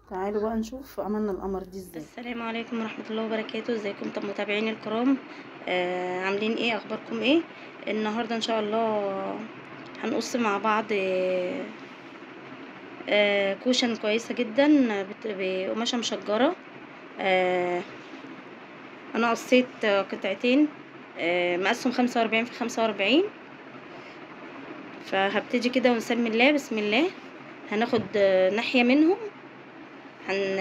تعالوا بقى نشوف عملنا القمر دي ازاي السلام عليكم ورحمة الله وبركاته ازيكم طب متابعيني الكرام آه عاملين ايه اخباركم ايه النهاردة ان شاء الله هنقص مع بعض آه آه كوشن كويسة جدا بت- بقماشة مشجرة آه انا قصيت آه، قطعتين آه مقاسهم خمسة واربعين في خمسة واربعين فهبتدي كده ونسمي الله بسم الله هناخد آه، ناحية منهم هن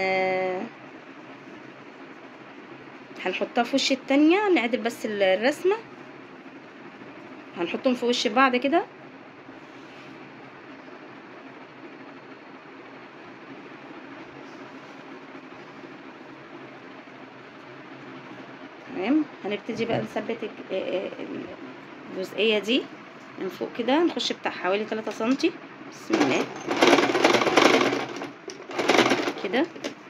هنحطها في وش التانية نعدل بس ال- الرسمة هنحطهم في وش بعض كده تمام هنبتدي بقى نثبت الج- آه، آه، الجزئية دي من فوق كده نخش بتاع حوالي 3 سنتي بسم الله كده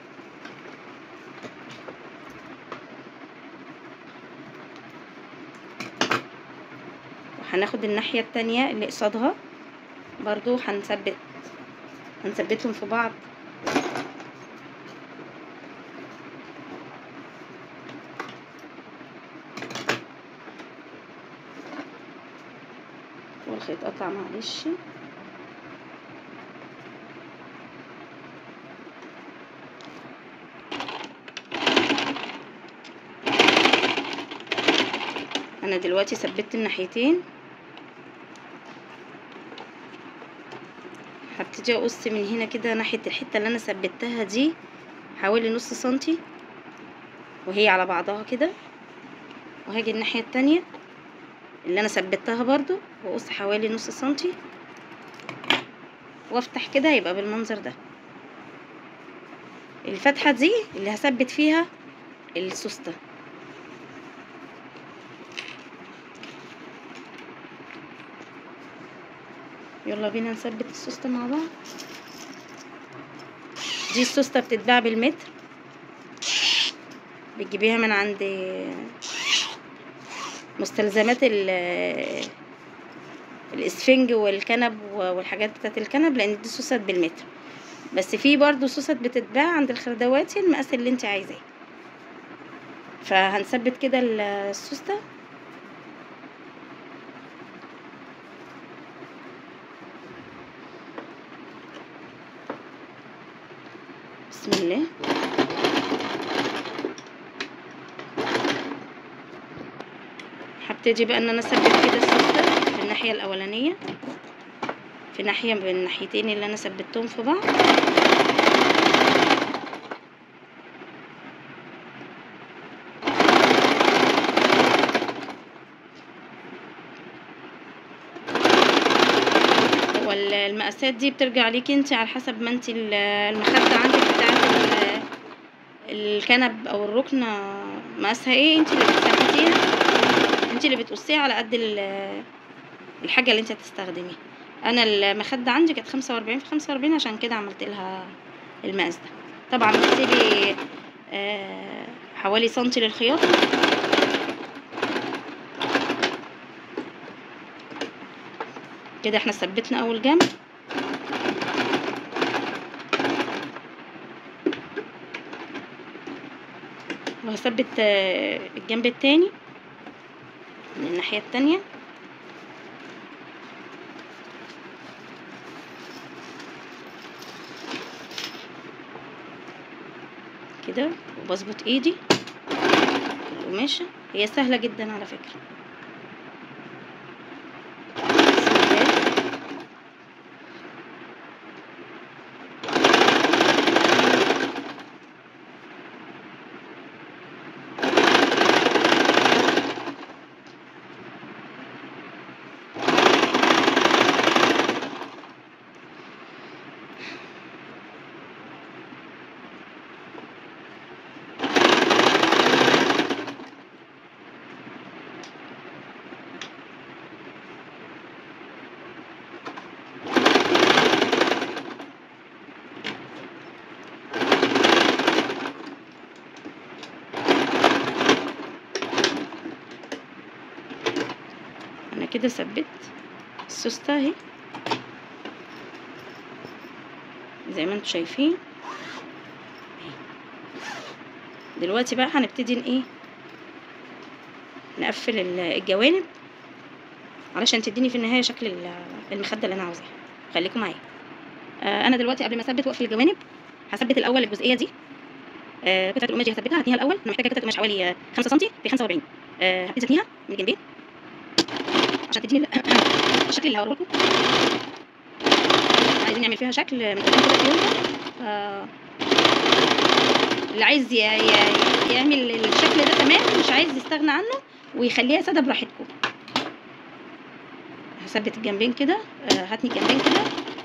وهناخد الناحية التانية اللي قصادها برضو هنثبت هنثبتهم في بعض والخيط قطع معلش انا دلوقتي ثبت الناحيتين هبتدي اقص من هنا كده ناحية الحتة اللي انا ثبتها دي حوالي نص سنتي وهي على بعضها كده وهاجي الناحية التانية اللي انا ثبتها برضو واقص حوالي نص سنتي وافتح كده يبقى بالمنظر ده الفتحة دي اللي هثبت فيها السوستة يلا بينا نثبت السوستة مع بعض دي السوستة بتتباع بالمتر بتجيبيها من عند مستلزمات ال الاسفنج والكنب والحاجات بتاعت الكنب لان دي سوست بالمتر بس في برضو سوست بتتباع عند الخردواتي المقاس اللي انت عايزاه فهنثبت كده السوسته بسم الله هبتدي بقى ان انا اثبت كده السوسته في الناحيه الاولانيه في ناحيه من الناحيتين اللي انا ثبتهم في بعض والمقاسات دي بترجع ليكي انت على حسب ما انت ال- المخدة عندك بتاعت ال- الكنب او الركن مقاسها ايه انت اللي بتثبتيها انت اللي بتقصيها على قد ال- الحاجة اللي انت هتستخدميها انا المخدة عندي كانت خمسة واربعين في خمسة واربعين عشان كده عملت لها المقاس ده طبعا بتسيبي آه، حوالي سنتي للخياطة كده احنا ثبتنا اول جنب وهثبت آه، الجنب التاني من الناحية التانية كده وبظبط ايدي القماشة هي سهلة جدا على فكرة بسم الله انا كده ثبت السوستة اهي زي ما انتم شايفين دلوقتي بقى هنبتدي ن- ايه نقفل ال- الجوانب علشان تديني في النهايه شكل ال- المخده اللي انا عاوزاها خليكم معايا آه انا دلوقتي قبل ما اثبت واقفل الجوانب هثبت الاول الجزئيه دي آه قطعه القماش دي هثبتها هتنيها الاول انا محتاجه قطعه قماش حوالي آه، 5 سم في 45 آه هبتدي اتنيها من الجنبين عشان تديني ال- الشكل اللي هوريه لكم عايزين نعمل فيها شكل من قدام كده في يوم آه اللي عايز ي- ي- يعمل الشكل ده تمام مش عايز يستغنى عنه ويخليها ساده براحتكم هثبت الجنبين كده آه، هاتني الجنبين كده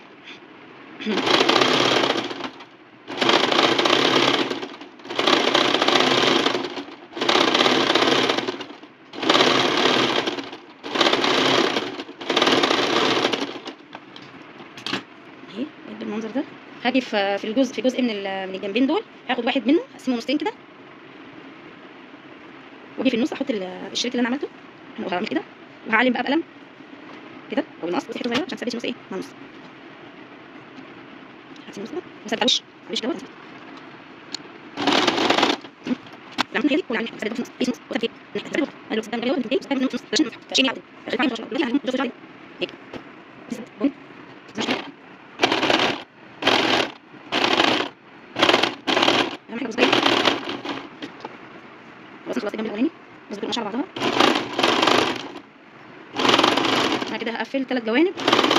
اهي بالمنظر ده هاجي في في الجزء في جزء من ال- من الجنبين دول هاخد واحد منه اقسمه نصين كده واجي في النص احط ال- الشريط اللي انا عملته انا هعمل كده وهعلم بقى بقلم كده او بالمقص بس حته صغيره عشان تثبت النص ايه مع النص هسيب النص كده وثبت على الوش على الوش دوت العمود هادي والعمود ثبت في النص في النص وثبت ناحيه ثبت انا لو ثبت جوه وثبت في النص عشان عشان يعدل خليك معايا دلوقتي هعلم جزء شويه هيك ثبت بوينت زي شويه اهم حاجه بص جاي خلاص خلاص الجنب الاولاني بظبط القماشه على بعضها انا كده هقفل ثلاث جوانب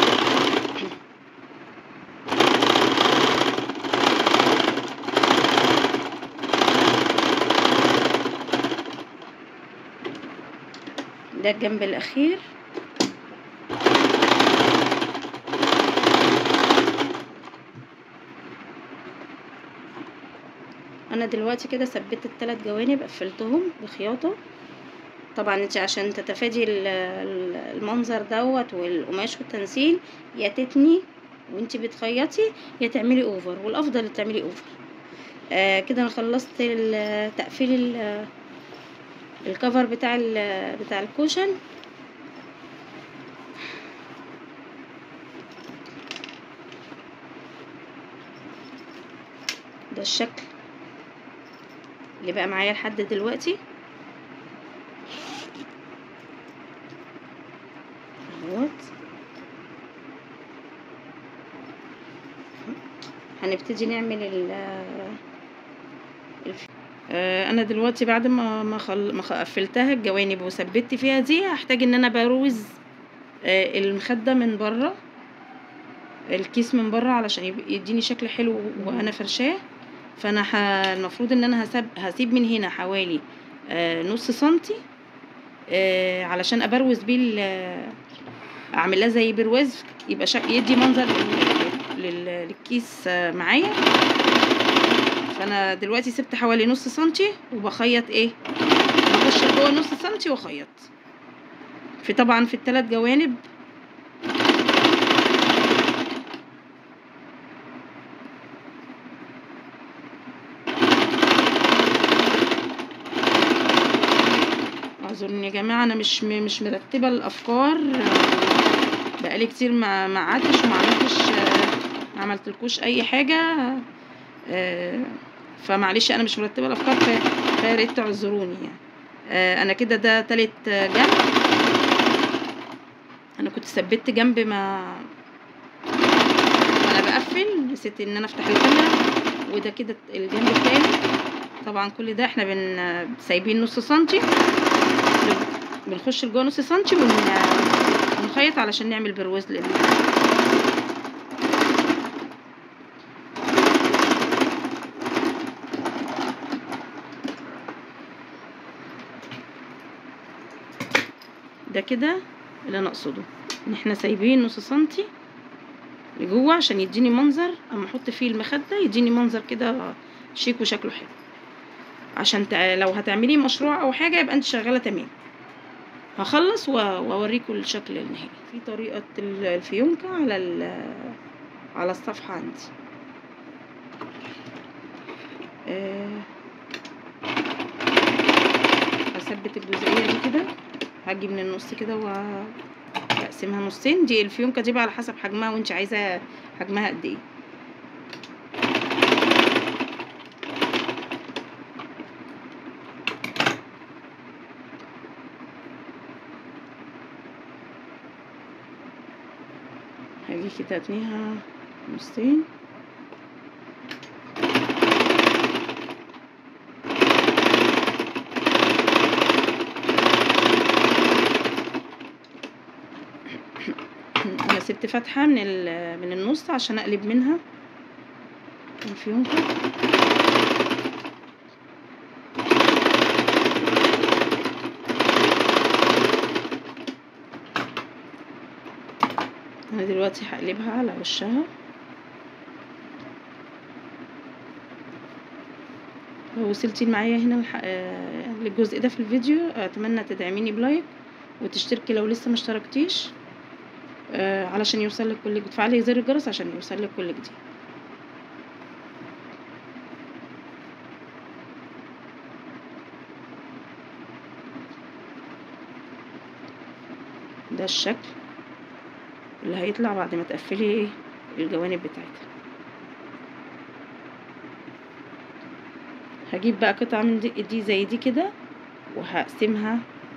ده الجنب الاخير انا دلوقتي كده ثبت الثلاث جوانب قفلتهم بخياطه طبعا انت عشان تتفادي ال- ال- المنظر دوت والقماش والتنسيق يا تتني وانت بتخيطي يا تعملي اوفر والافضل تعملي اوفر آه كده انا خلصت ال- تقفيل ال- الكفر بتاع ال- بتاع الكوشن ده الشكل اللي بقى معايا لحد دلوقتي اهوت هنبتدي نعمل ال الف- آه، انا دلوقتي بعد ما ما خل... ما خ- قفلتها الجوانب وثبت فيها دي هحتاج ان انا بروز آه، المخده من بره الكيس من بره علشان يب- يديني شكل حلو وانا فرشاه فانا ح... المفروض ان انا هسيب هسيب من هنا حوالي آه، نص سنتي آه، علشان ابروز بيه ال- اعمل لها زي برواز يبقى شك... يدي منظر لل... لل... للكيس آه، معايا فانا دلوقتي سبت حوالي نص سنتي وبخيط ايه بخش جوه نص سنتي واخيط في طبعا في الثلاث جوانب اعذروني يا جماعه انا مش م- مش مرتبه الافكار آه، بقالي كتير ما ما قعدتش وما عملتش آه، ما عملتلكوش اي حاجه آه، فمعلش انا مش مرتبه الافكار ف- فيا ريت تعذروني يعني آه، انا كده ده تالت آه، جنب انا كنت ثبت جنب ما وانا بقفل نسيت ان انا افتح الكاميرا وده كده الجنب التاني طبعا كل ده احنا بن سايبين نص سنتي بنخش لجوه نص سنتي ون... ونخيط علشان نعمل برواز لل ده كده اللي انا اقصده ان احنا سايبين نص سنتي لجوه عشان يديني منظر اما احط فيه المخده يديني منظر كده شيك وشكله حلو عشان تع... لو هتعملي مشروع او حاجه يبقى انت شغاله تمام هخلص و- واوريكم الشكل النهائي في طريقه ال- الفيونكه على ال... على الصفحه عندي آه، هثبت الجزئيه دي كده هاجي من النص كده و- واقسمها نصين دي الفيونكه دي بقى على حسب حجمها وانت عايزه حجمها قد ايه هاجي كده اتنيها نصين انا سبت فتحة من ال- من النص عشان اقلب منها الفيونكة انا دلوقتي هقلبها على وشها لو وصلتي معايا هنا الح... آه، للجزء ده في الفيديو اتمنى تدعميني بلايك وتشتركي لو لسه ما اشتركتيش آه، علشان يوصلك كل جديد تفعلي زر الجرس عشان يوصلك كل جديد ده الشكل اللي هيطلع بعد ما تقفلي ايه الجوانب بتاعتها هجيب بقى قطعة من دي, دي زي دي كده وهقسمها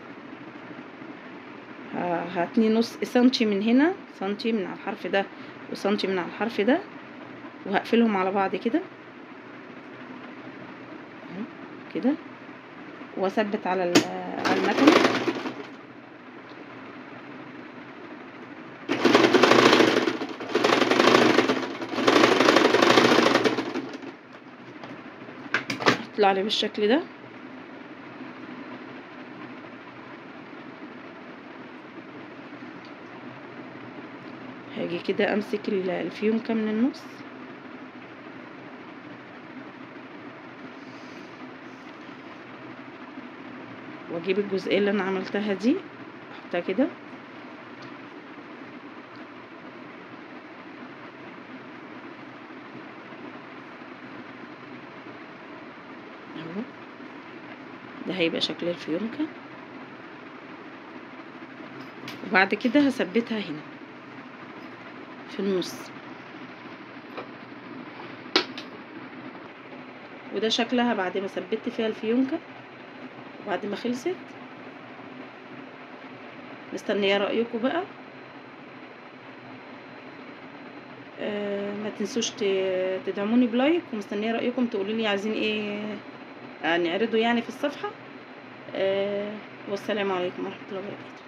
ه- هاتني نص سنتي من هنا سنتي من على الحرف ده وسنتي من على الحرف ده وهقفلهم على بعض كده أهو كده واثبت على ال- على المكنه يطلع لي بالشكل ده هاجي كده امسك ال- الفيونكة من النص واجيب الجزئية اللي انا عملتها دي احطها كده اهو ده هيبقى شكل الفيونكة وبعد كده هثبتها هنا في النص وده شكلها بعد ما ثبت فيها الفيونكة وبعد ما خلصت مستنية رأيكم بقى آه ما تنسوش ت- تدعموني بلايك ومستنية رأيكم تقولوا لي عايزين ايه آه، نعرضه يعني في الصفحة آه والسلام عليكم ورحمة الله وبركاته